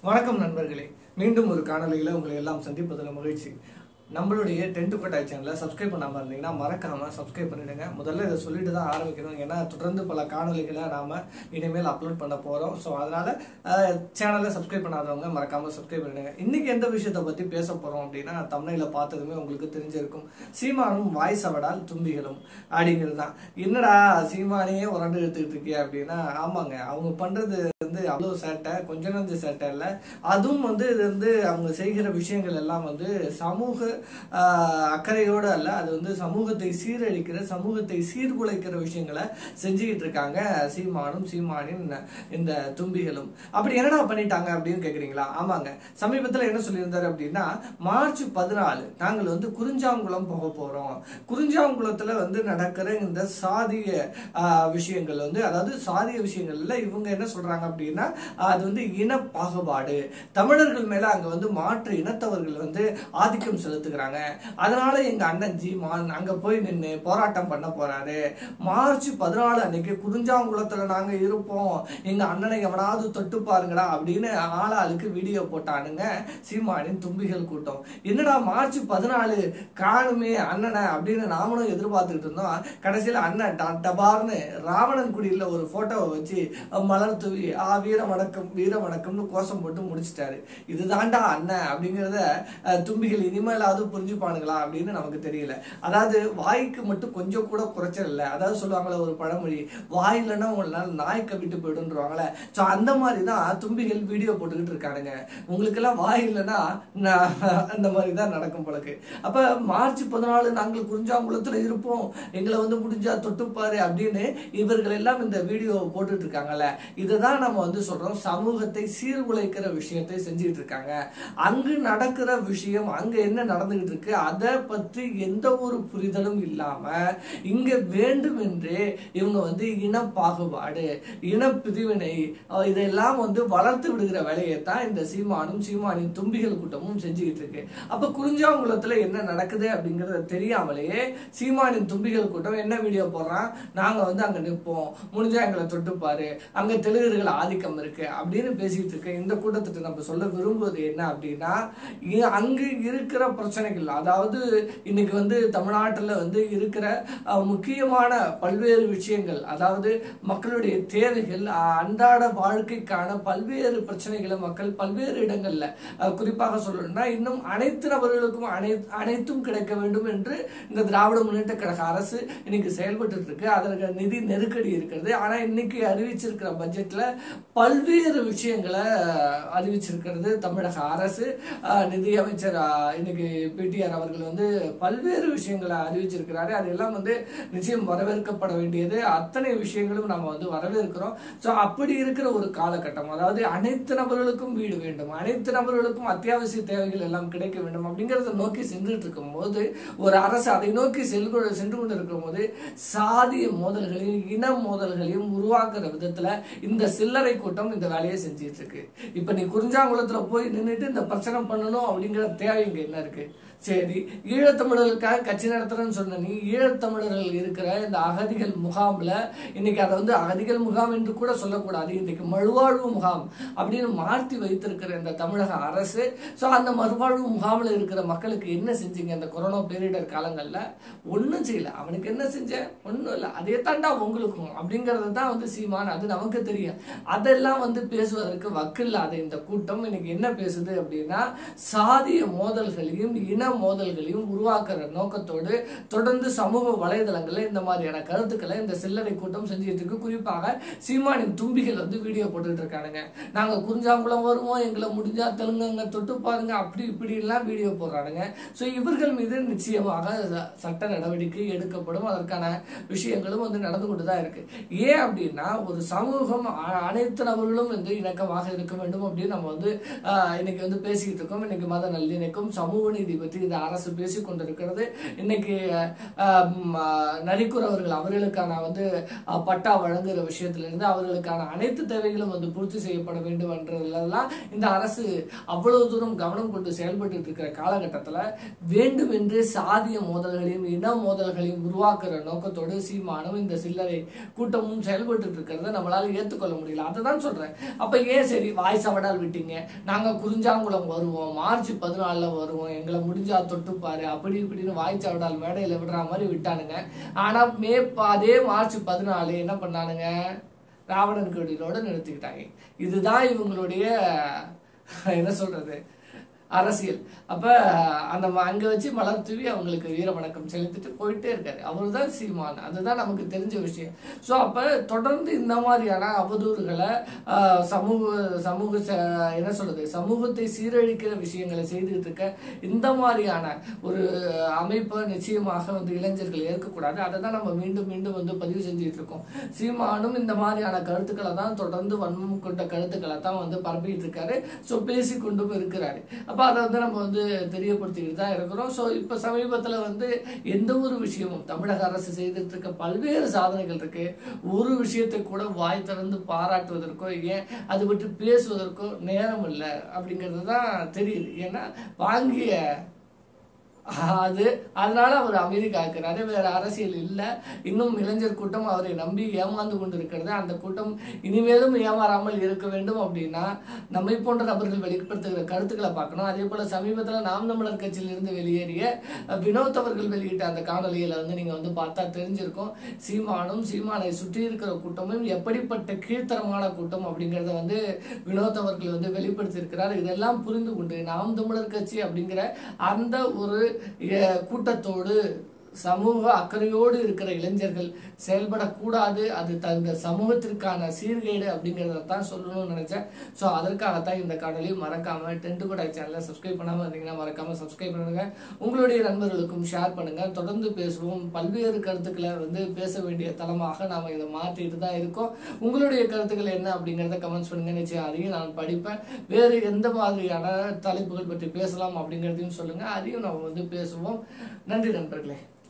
வணக்கம் நண்பர்களே மீண்டும் ஒரு காணொளியில் உங்களை எல்லாம் சந்திப்பதில் மகிழ்ச்சி நம்மளுடைய டென்ட் கொட்டாய் சேனலை சப்ஸ்கிரைப் பண்ணாமல் இருந்தீங்கன்னா மறக்காம சப்ஸ்கிரைப் பண்ணிடுங்க முதல்ல இதை சொல்லிட்டு தான் ஆரம்பிக்கணும் ஏன்னா தொடர்ந்து பல காணொளிகளை நாம இனிமேல் அப்லோட் பண்ண போறோம் ஸோ அதனால சேனலை சப்ஸ்கிரைப் பண்ணாதவங்க மறக்காம சப்ஸ்கிரைப் பண்ணிடுங்க இன்னைக்கு எந்த விஷயத்தை பத்தி பேச போறோம் அப்படின்னா தமிழில் பார்த்ததுமே உங்களுக்கு தெரிஞ்சிருக்கும் சீமானும் வாய் சவடால் தும்பிகளும் அப்படிங்கிறது தான் என்னடா சீமானையே உரண்டு எடுத்துக்கிட்டு இருக்கியா அப்படின்னா ஆமாங்க அவங்க பண்றது வந்து அவ்வளோ சேட்டை கொஞ்ச நஞ்ச சேட்டை இல்லை அதுவும் வந்து இது வந்து அவங்க செய்கிற விஷயங்கள் எல்லாம் வந்து சமூக ஆஹ், அக்கறையோட அல்ல அது வந்து சமூகத்தை சீரழிக்கிற சமூகத்தை சீர்குலைக்கிற விஷயங்களை செஞ்சுக்கிட்டு இருக்காங்க சீமானும் சீமானின் இந்த தும்பிகளும் அப்படி என்னடா பண்ணிட்டாங்க அப்படின்னு கேக்குறீங்களா ஆமாங்க சமீபத்துல என்ன சொல்லியிருந்தாரு அப்படின்னா மார்ச் பதினாலு நாங்கள் வந்து குறிஞ்சாங்குளம் போக போறோம் குறிஞ்சாங்குளத்துல வந்து நடக்கிற இந்த சாதிய ஆஹ், விஷயங்கள் வந்து அதாவது சாதிய விஷயங்கள்ல இவங்க என்ன சொல்றாங்க அப்படின்னா அது வந்து இன பாகுபாடு தமிழர்கள் மேல அங்க வந்து மாற்று இனத்தவர்கள் வந்து ஆதிக்கம் செலுத்துகிறாங்க அதனால எங்க அண்ணன் ஜீமான் அங்க போய் நின்று போராட்டம் பண்ண போறாரு மார்ச் பதினாலு அன்னைக்கு குறிஞ்சாங்குளத்துல நாங்க இருப்போம் எங்க அண்ணனை எவனாவது தொட்டு பாருங்கடா அப்படின்னு ஆளாளுக்கு வீடியோ போட்டானுங்க சீமானின் தும்பிகள் கூட்டம் என்னடா மார்ச் பதினாலு காணுமே அண்ணனை அப்படின்னு நாமளும் எதிர்பார்த்துக்கிட்டு இருந்தோம் கடைசியில அண்ணன் ட- டபார்னு ராவணன் குடியில ஒரு போட்டோவை வச்சு மலர் தூவி ஆ வீர வணக்கம் வீர வணக்கம்னு கோஷம் போட்டு முடிச்சிட்டாரு இதுதான்டா அண்ணன் அப்படிங்கிறத அஹ், தும்பிகள் இனிமேலாவது புரிஞ்சுப்பானுங்களா அப்படின்னு நமக்கு தெரியல அதாவது வாய்க்கு மட்டும் கொஞ்சம் கூட குறைச்சல் இல்லை அதாவது சொல்லுவாங்களே ஒரு பழமொழி வாய் இல்லைன்னா உங்களால் நாய் கவிட்டு போயிடுன்றவாங்களே ஸோ அந்த மாதிரி தான் தும்பிகள் வீடியோ போட்டுக்கிட்டு இருக்கானுங்க உங்களுக்கெல்லாம் வாய் இல்லைன்னா நான் அந்த மாதிரி தான் நடக்கும் போலக்கு அப்ப மார்ச் பதினாலு நாங்கள் குறிஞ்சாங்குளத்துல இருப்போம் எங்களை வந்து முடிஞ்சா தொட்டுப்பாரு அப்படின்னு இவர்கள் எல்லாம் இந்த வீடியோ போட்டுட்டு இருக்காங்கல்ல இதுதான் நம்ம வந்து சொல்றோம் சமூகத்தை சீர்குலைக்கிற விஷயத்தை செஞ்சுட்டு இருக்காங்க அங்கு நடக்கிற விஷயம் அங்க என்ன நடந்துகிட்டு இருக்கு அதை பற்றி எந்த ஒரு புரிதலும் இல்லாம இங்க வேண்டும் என்றே இவங்க வந்து இன பாகுபாடு இன பிரிவினை அஹ் இதெல்லாம் வந்து வளர்த்து விடுகிற வேலையை தான் இந்த சீமானும் சீமானின் தும்பிகள் கூட்டமும் செஞ்சுக்கிட்டு இருக்கு அப்ப குறிஞ்சாங்குளத்துல என்ன நடக்குது அப்படிங்கறத தெரியாமலேயே சீமானின் தும்பிகள் கூட்டம் என்ன வீடியோ போடுறான் நாங்க வந்து அங்க நிற்போம் முடிஞ்சா எங்களை தொட்டுப்பாரு அங்க தெலுங்கர்கள் ஆதிக்கம் இருக்கு அப்படின்னு பேசிட்டு இருக்க இந்த கூட்டத்திட்ட நம்ம சொல்ல விரும்புவது என்ன அப்படின்னா இ- அங்கு இருக்கிற பிரச்சனைகள் அதாவது இன்னைக்கு வந்து தமிழ்நாட்டுல வந்து இருக்கிற அஹ், முக்கியமான பல்வேறு விஷயங்கள் அதாவது மக்களுடைய தேவைகள் அஹ், அன்றாட வாழ்க்கைக்கான பல்வேறு பிரச்சனைகளை மக்கள் பல்வேறு இடங்கள்ல அஹ், குறிப்பாக சொல்லணும்னா இன்னும் அனைத்து நபர்களுக்கும் அனை அனைத்தும் கிடைக்க வேண்டும் என்று இந்த திராவிட முன்னேற்ற கழக அரசு இன்னைக்கு செயல்பட்டு இருக்கு அதற்கு நிதி நெருக்கடி இருக்கிறது ஆனா இன்னைக்கு அறிவிச்சிருக்கிற பட்ஜெட்ல பல்வேறு விஷயங்களை அஹ், அறிவிச்சிருக்கிறது தமிழக அரசு அஹ், நிதி அமைச்சர் அஹ், இன்னைக்கு பிடிஆர் அவர்கள் வந்து பல்வேறு விஷயங்களை அறிவிச்சிருக்கிறாரு அதெல்லாம் வந்து நிச்சயம் வரவேற்கப்பட வேண்டியது அத்தனை விஷயங்களும் நம்ம வந்து வரவேற்கிறோம் ஸோ அப்படி இருக்கிற ஒரு காலகட்டம் அதாவது அனைத்து நபர்களுக்கும் வீடு வேண்டும் அனைத்து நபர்களுக்கும் அத்தியாவசிய தேவைகள் எல்லாம் கிடைக்க வேண்டும் அப்படிங்கறத நோக்கி சென்றுட்டு இருக்கும் போது ஒரு அரசு அதை நோக்கி செல்கு சென்று கொண்டு இருக்கும் போது சாதிய மோதல்களையும் இன மோதல்களையும் உருவாக்குற விதத்துல இந்த சில்லறை கூட்டம் இந்த வேலையை செஞ்சிட்டு இருக்கு இப்ப நீ குறிஞ்சாங்குளத்துல போய் நின்னுட்டு இந்த பிரச்சனை பண்ணணும் அப்படிங்கிற தேவை இங்க என்ன இருக்கு சரி ஈழத்தமிழர்களுக்காக கட்சி நடத்துறேன்னு சொன்ன நீ ஈழத்தமிழர்கள் இருக்கிற இந்த அகதிகள் முகாம்ல இன்னைக்கு அதை வந்து அகதிகள் முகாம் என்று கூட சொல்லக்கூடாது இன்னைக்கு மறுவாழ்வு முகாம் அப்படின்னு மாற்றி வைத்திருக்கிற இந்த தமிழக அரசு ஸோ அந்த மறுவாழ்வு முகாமில் இருக்கிற மக்களுக்கு என்ன செஞ்சீங்க இந்த கொரோனா பேரிடர் காலங்கள்ல ஒன்றும் செய்யல அவனுக்கு என்ன செஞ்ச ஒன்றும் இல்லை அதே தாண்டா உங்களுக்கும் அப்படிங்கிறது தான் வந்து சீமான் அது நமக்கு தெரியும் அதெல்லாம் வந்து பேசுவதற்கு வக்கில்லாத இந்த கூட்டம் இன்னைக்கு என்ன பேசுது அப்படின்னா சாதிய மோதல்களையும் இன மோதல்களையும் உருவாக்குற நோக்கத்தோடு தொடர்ந்து சமூக வலைதளங்கள்ல இந்த மாதிரியான கருத்துக்களை இந்த சில்லறை கூட்டம் செஞ்சுட்டு இருக்கு குறிப்பாக சீமானின் தும்பிகள் வந்து வீடியோ போட்டுட்டு இருக்கானுங்க நாங்க குறிஞ்சாங்குளம் வருவோம் எங்களை முடிஞ்சா தெலுங்குங்க தொட்டு பாருங்க அப்படி இப்படி எல்லாம் வீடியோ போடுறானுங்க ஸோ இவர்கள் மீது நிச்சயமாக ச- சட்ட நடவடிக்கை எடுக்கப்படும் அதற்கான விஷயங்களும் வந்து நடந்து கொண்டு தான் இருக்கு ஏன் அப்படின்னா ஒரு சமூகம் அ- அனைத்து நபர்களும் வந்து இணக்கமாக இருக்க வேண்டும் அப்படின்னு நம்ம வந்து ஆஹ், இன்னைக்கு வந்து பேசிக்கிட்டு இருக்கோம் இன்னைக்கு மத நல்லிணக்கம் சமூக நீதி பற்றி இந்த அரசு பேசிக் கொண்டிருக்கிறது இன்னைக்கு ஆஹ், ம், ஆஹ், நரிக்குர் அவர்கள் அவர்களுக்கான வந்து ஆஹ், பட்டா வழங்குகிற விஷயத்திலிருந்து அவர்களுக்கான அனைத்து தேவைகளும் வந்து பூர்த்தி செய்யப்பட வேண்டும் என்றதெல்லாம் இந்த அரசு அவ்வளவு தூரம் கவனம் கொண்டு செயல்பட்டு இருக்கிற காலகட்டத்தில் வேண்டுமென்றே சாதிய மோதல்களையும் இன மோதல்களையும் உருவாக்குற நோக்கத்தோடு சீமானும் இந்த சில்லறை கூட்டமும் செயல்பட்டு இருக்கிறத நம்மளால ஏற்றுக்கொள்ள முடியல அதை தான் சொல்றேன் அப்ப ஏன் சரி வாய் சவடால் விட்டீங்க நாங்க குறிஞ்சாங்குளம் வருவோம் மார்ச் பதினாலுல வருவோம் எங்களை முடிஞ்சா தொட்டுப்பாரு அப்படி இப்படின்னு வாய் சவடால் மேடையில விடுற மாதிரி விட்டானுங்க ஆனா மே ப- அதே மார்ச் பதினாலு என்ன பண்ணானுங்க ராவணன் கோடியிலோட நிறுத்திக்கிட்டாங்க இதுதான் இவங்களுடைய என்ன சொல்றது அரசியல் அப்ப அந்த ம- அங்க வச்சு மலர் தூவி அவங்களுக்கு வீர வணக்கம் செலுத்திட்டு போயிட்டே இருக்காரு அவர் தான் சீமான் அதுதான் நமக்கு தெரிஞ்ச விஷயம் ஸோ அப்ப தொடர்ந்து இந்த மாதிரியான அவதூறுகளை ஆஹ், சமூக சமூக ச- என்ன சொல்றது சமூகத்தை சீரழிக்கிற விஷயங்களை செய்துட்டு இருக்க இந்த மாதிரியான ஒரு அமைப்பை நிச்சயமாக வந்து இளைஞர்கள் ஏற்கக்கூடாது அதை தான் நம்ம மீண்டும் மீண்டும் வந்து பதிவு செஞ்சுட்டு இருக்கோம் சீமானும் இந்த மாதிரியான கருத்துக்களை தான் தொடர்ந்து வன்மம் கொண்ட கருத்துக்களை தான் வந்து பரப்பிட்டு இருக்காரு ஸோ பேசிக்கொண்டும் இருக்கிறாரு அப்போ அதை வந்து நம்ம வந்து தெரியப்படுத்திக்கிட்டு தான் இருக்கிறோம் ஸோ இப்போ சமீபத்தில் வந்து எந்த ஒரு விஷயமும் தமிழக அரசு செய்துட்டு இருக்க பல்வேறு சாதனைகள் இருக்கு ஒரு விஷயத்தை கூட வாய் திறந்து பாராட்டுவதற்கோ ஏன் அது பற்றி பேசுவதற்கோ நேரம் இல்லை அப்படிங்கிறது தான் தெரியுது ஏன்னா வாங்கிய அது அதனால அவர் அமைதி காக்கிறாரு வேற அரசியல் இல்லை இன்னும் இளைஞர் கூட்டம் அவரை நம்பி ஏமாந்து கொண்டிருக்கிறது அந்த கூட்டம் இனிமேலும் ஏமாறாமல் இருக்க வேண்டும் அப்படின்னா நம்மை போன்ற நபர்கள் வெளிப்படுத்துகிற கருத்துக்களை பார்க்கணும் அதே போல சமீபத்தில் நாம் தமிழர் கட்சியிலிருந்து வெளியேறிய அஹ், வினோத் அவர்கள் வெளியிட்ட அந்த காணொலியில வந்து நீங்க வந்து பார்த்தா தெரிஞ்சிருக்கும் சீமானும் சீமானை சுற்றி இருக்கிற கூட்டமும் எப்படிப்பட்ட கீழ்த்தரமான கூட்டம் அப்படிங்கிறத வந்து வினோத் அவர்கள் வந்து வெளிப்படுத்தியிருக்கிறார் இதெல்லாம் புரிந்து கொண்டு நாம் தமிழர் கட்சி அப்படிங்கிற அந்த ஒரு அஹ், கூட்டத்தோடு சமூக அக்கறையோடு இருக்கிற இளைஞர்கள் செயல்படக்கூடாது அது தந்த சமூகத்திற்கான சீர்கேடு அப்படிங்கிறத தான் சொல்லணும்னு நினைச்சேன் ஸோ அதற்காகத்தான் இந்த காணொலி மறக்காம டென்ட் கூட சேனலை சப்ஸ்கிரைப் பண்ணாம இருந்தீங்கன்னா மறக்காம சப்ஸ்கிரைப் பண்ணுங்க உங்களுடைய நண்பர்களுக்கும் ஷேர் பண்ணுங்க தொடர்ந்து பேசுவோம் பல்வேறு கருத்துக்களை வந்து பேச வேண்டிய தளமாக நாம இதை மாற்றிட்டு தான் இருக்கோம் உங்களுடைய கருத்துக்கள் என்ன அப்படிங்கிறத கமெண்ட்ஸ் பண்ணுங்க நிச்சயம் அதையும் நான் படிப்பேன் வேறு எந்த மாதிரியான தலைப்புகள் பற்றி பேசலாம் அப்படிங்கிறதையும் சொல்லுங்க அதையும் நம்ம வந்து பேசுவோம் நன்றி நண்பர்களே